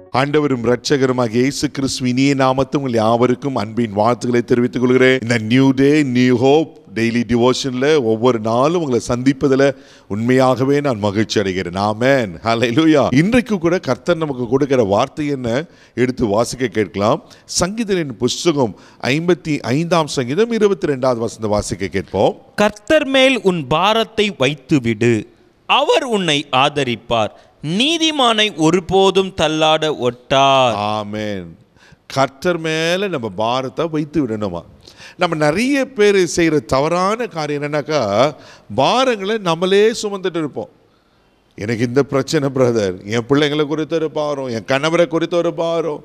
ஆண்டவரும் இரட்சகருமாக இயேசு கிறிஸ்து இனிய நாமத்தில் உங்கள் யாவருக்கும் அன்பின் வாழ்த்துக்களை தெரிவித்துக் கொள்கிறேன் இந்த new day new hope daily டிவோஷனில் ஒவ்வொரு நாளும் உங்களை சந்திப்பதில் உண்மையாகவே நான் மகிழ்ச்சி அடைகிறேன் ஆமென் ஹalleluya இன்றைக்கு கூட கர்த்தர் நமக்கு கொடுக்கிற வார்த்தை என்ன எடுத்து வாசிக்க கேட்கலாம் சங்கீதனின் புஸ்தகம் ஐம்பத்தி ஐந்தாம் சங்கீதம் இருபத்தி ரெண்டாவது வசந்த வாசிக்க கேட்போம் கர்த்தர் மேல் உன் பாரத்தை வைத்துவிடு அவர் உன்னை ஆதரிப்பார் நீதிமானை ஒருபோதும் தள்ளாட ஒட்டார் ஆமென் கர்த்தர் மேலே நம்ம பாரத்தை வைத்து விடணுமா நம்ம நிறைய பேர் செய்கிற தவறான காரியம் என்னன்னாக்கா பாரங்களை நம்மளே சுமந்துட்டு இருப்போம் எனக்கு இந்த பிரச்சனை பிரதர் என் பிள்ளைங்களை குறித்த ஒரு பாரம் என் கணவரை குறித்த ஒரு பாரம்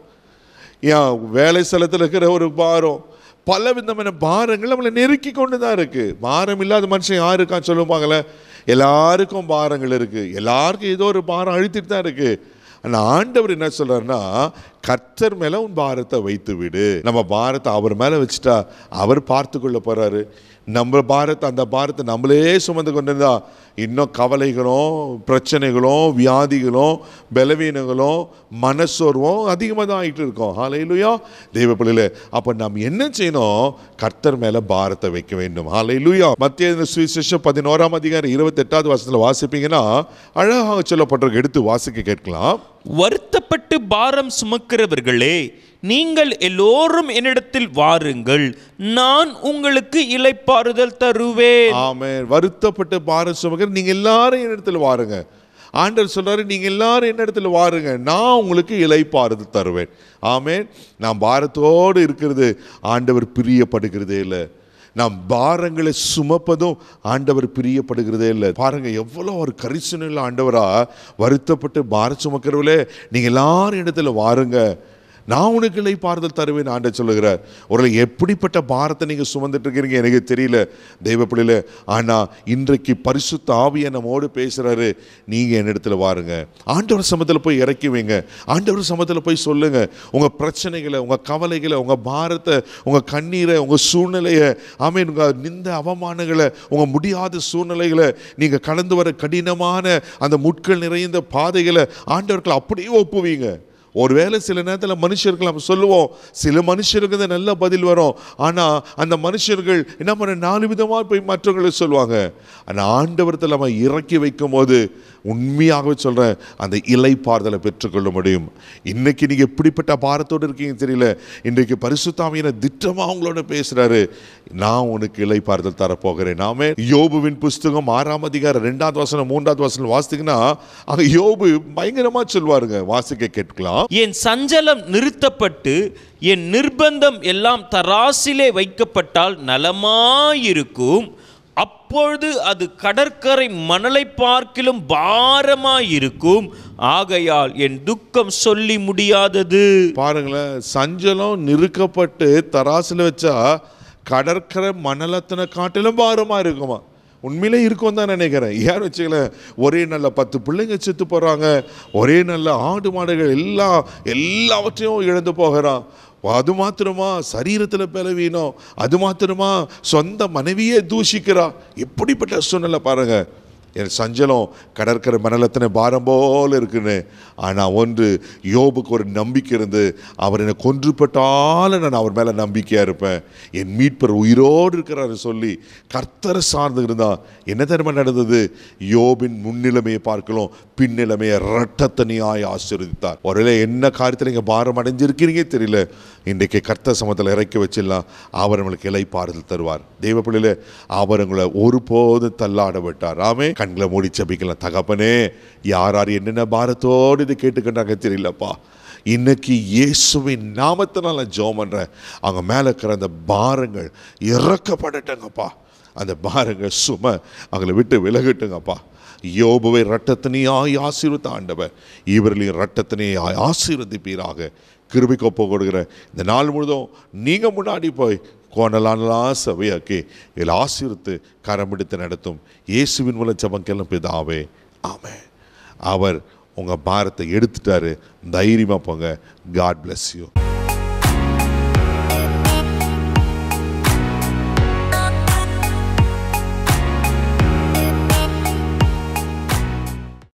என் வேலை ஸ்தலத்தில் இருக்கிற ஒரு பாரம் பல விதமான பாரங்கள் நம்மளை நெருக்கி கொண்டு தான் இருக்குது பாரம் இல்லாத மனுஷன் யார் இருக்கான்னு சொல்லுவாங்களே எல்லாருக்கும் பாரங்கள் இருக்குது எல்லாருக்கும் ஏதோ ஒரு பாரம் அழுத்திட்டு தான் இருக்குது ஆனால் ஆண்டவர் என்ன சொல்றாருன்னா கர்த்தர் மேலே உன் பாரத்தை வைத்து விடு நம்ம பாரத்தை அவர் மேலே வச்சுட்டா அவர் பார்த்து கொள்ள போறாரு நம்ம பாரத்தை அந்த பாரத்தை நம்மளே சுமந்து கொண்டிருந்தா இன்னும் கவலைகளும் பிரச்சனைகளும் வியாதிகளும் பலவீனங்களும் மனசோர்வும் அதிகமாக தான் ஆகிட்டு இருக்கோம் ஹாலையிலுயா தெய்வ பிள்ளையில அப்போ நாம் என்ன செய்யணும் கர்த்தர் மேலே பாரத்தை வைக்க வேண்டும் ஹாலையிலுயா மத்திய சுவிசேஷம் பதினோராம் அதிகாரம் இருபத்தெட்டாவது வருஷத்தில் வாசிப்பீங்கன்னா அழகாக சொல்லப்பட்டிருக்கு எடுத்து வாசிக்க கேட்கலாம் வருத்தப்பட்டு பாரம் சுமக்கிறவர்களே நீங்கள் எல்லோரும் என்னிடத்தில் வாருங்கள் நான் உங்களுக்கு இளைப்பாறுதல் தருவேன் ஆமென் வருத்தப்பட்டு பாரம் சுமக்கிற நீங்க எல்லாரும் என்னிடத்தில் வாருங்க ஆண்டவர் சொல்றாரு நீங்க எல்லாரும் என்னிடத்தில் வாருங்க நான் உங்களுக்கு இலைப்பாறுதல் தருவேன் ஆமென் நான் பாரத்தோடு இருக்கிறது ஆண்டவர் பிரியப்படுகிறதே இல்லை நாம் பாரங்களை சுமப்பதும் ஆண்டவர் பிரியப்படுகிறதே இல்லை பாருங்க எவ்வளோ ஒரு கரிசனையில் ஆண்டவரா வருத்தப்பட்டு பாரம் சுமக்கிறவர்களே நீங்க எல்லாரும் இடத்துல வாருங்க நான் உனக்கு இல்லை பாறுதல் தருவேன் ஆண்ட சொல்லுகிறார் ஒரு எப்படிப்பட்ட பாரத்தை நீங்கள் சுமந்துட்டு இருக்கிறீங்க எனக்கு தெரியல தெய்வ பிள்ளையில ஆனால் இன்றைக்கு பரிசுத்த ஆவியை நம்மோடு பேசுகிறாரு நீங்கள் என்னிடத்துல வாருங்க ஆண்டவர் சமத்தில் போய் இறக்கி வைங்க ஆண்டவர் சமத்தில் போய் சொல்லுங்க உங்கள் பிரச்சனைகளை உங்கள் கவலைகளை உங்கள் பாரத்தை உங்கள் கண்ணீரை உங்கள் சூழ்நிலையை ஆமீன் உங்கள் நிந்த அவமானங்களை உங்கள் முடியாத சூழ்நிலைகளை நீங்கள் கடந்து வர கடினமான அந்த முட்கள் நிறைந்த பாதைகளை ஆண்டவர்கள் அப்படியே ஒப்புவீங்க ஒருவேளை சில நேரத்தில் மனுஷர்கள் நம்ம சொல்லுவோம் சில மனுஷருக்கு தான் நல்ல பதில் வரும் ஆனால் அந்த மனுஷர்கள் என்ன பண்ண நாலு விதமாக போய் மற்றவங்களுக்கு சொல்லுவாங்க ஆனால் ஆண்டவரத்தில் நம்ம இறக்கி வைக்கும் போது உண்மையாகவே சொல்கிறேன் அந்த இலைப்பாறுதலை பெற்றுக்கொள்ள முடியும் இன்னைக்கு நீங்கள் எப்படிப்பட்ட பாரத்தோடு இருக்கீங்க தெரியல இன்றைக்கு பரிசுத்தாமியான திட்டமாக அவங்களோட பேசுகிறாரு நான் உனக்கு இலைப்பாறுதல் தரப்போகிறேன் நாமே யோபுவின் புஸ்தகம் ஆறாம் அதிகாரம் ரெண்டாவது வசனம் மூன்றாவது வசனம் வாசித்தீங்கன்னா அங்கே யோபு பயங்கரமாக சொல்வாருங்க வாசிக்க கேட்கலாம் என் சஞ்சலம் நிறுத்தப்பட்டு என் நிர்பந்தம் எல்லாம் தராசிலே வைக்கப்பட்டால் நலமாயிருக்கும் அப்பொழுது அது கடற்கரை மணலை பார்க்கிலும் பாரமாயிருக்கும் ஆகையால் என் துக்கம் சொல்லி முடியாதது பாருங்களேன் சஞ்சலம் நிறுக்கப்பட்டு தராசில் வச்சா கடற்கரை மணலத்தின காட்டிலும் பாரமா இருக்குமா உண்மையிலே இருக்கும் தான் நினைக்கிறேன் ஏன் வச்சுக்கலேன் ஒரே நல்ல பத்து பிள்ளைங்க செத்து போகிறாங்க ஒரே நல்ல ஆடு மாடுகள் எல்லாம் எல்லாவற்றையும் இழந்து போகிறான் அது மாத்திரமா சரீரத்தில் பலவீனம் அது மாத்திரமா சொந்த மனைவியே தூஷிக்கிறா எப்படிப்பட்ட சூழ்நிலை பாருங்க என் சஞ்சலம் கடற்கரை மணலத்தின பாரம் போல இருக்குன்னு ஆனால் ஒன்று யோபுக்கு ஒரு நம்பிக்கை இருந்து அவர் என்னை கொன்றுபட்டாலும் நான் அவர் மேலே நம்பிக்கையாக இருப்பேன் என் மீட்பர் உயிரோடு இருக்கிறாரு சொல்லி கர்த்தரை சார்ந்து இருந்தா என்ன தெரியுமா நடந்தது யோபின் முன்னிலைமையை பார்க்கலாம் பின்னிலைமையை இரட்டத்தனியாய் ஆசீர்வதித்தார் ஒருவேளை என்ன காரியத்தில் நீங்கள் பாரம் அடைஞ்சிருக்கிறீங்க தெரியல இன்றைக்கு கர்த்த சமத்தில் இறக்கி வச்சிடலாம் அவர் நம்மளுக்கு இலை பாறுதல் தருவார் தெய்வ பிள்ளையில அவர் உங்களை ஒருபோதும் தள்ளாட விட்டார் ஆமே கண்களை மூடி ஜபிக்கலாம் தகப்பனே யார் யார் என்னென்ன பாரத்தோடு இது கேட்டுக்கிட்டாங்க தெரியலப்பா இன்னைக்கு இயேசுவின் நாமத்தினால நான் ஜெபம் பண்ணுறேன் அவங்க மேலே இருக்கிற அந்த பாரங்கள் இறக்கப்படட்டங்கப்பா அந்த பாரங்கள் சும அவங்களை விட்டு விலகட்டுங்கப்பா யோபுவை ரட்டத்தினையாய் ஆசீர்வத்த ஆண்டவர் இவர்களையும் ரட்டத்தினையாய் ஆசீர்வதிப்பீராக கிருபிக்கு ஒப்பு கொடுக்குற இந்த நாள் முழுதும் நீங்கள் முன்னாடி போய் கோணலானலாம் சபையாக்கி இதில் ஆசீர்வித்து கரம் பிடித்து நடத்தும் இயேசுவின் மூலம் ஜபங்கெல்லாம் பிதாவே ஆமென் அவர் உங்கள் பாரத்தை எடுத்துட்டாரு தைரியமாக போங்க காட் bless யூ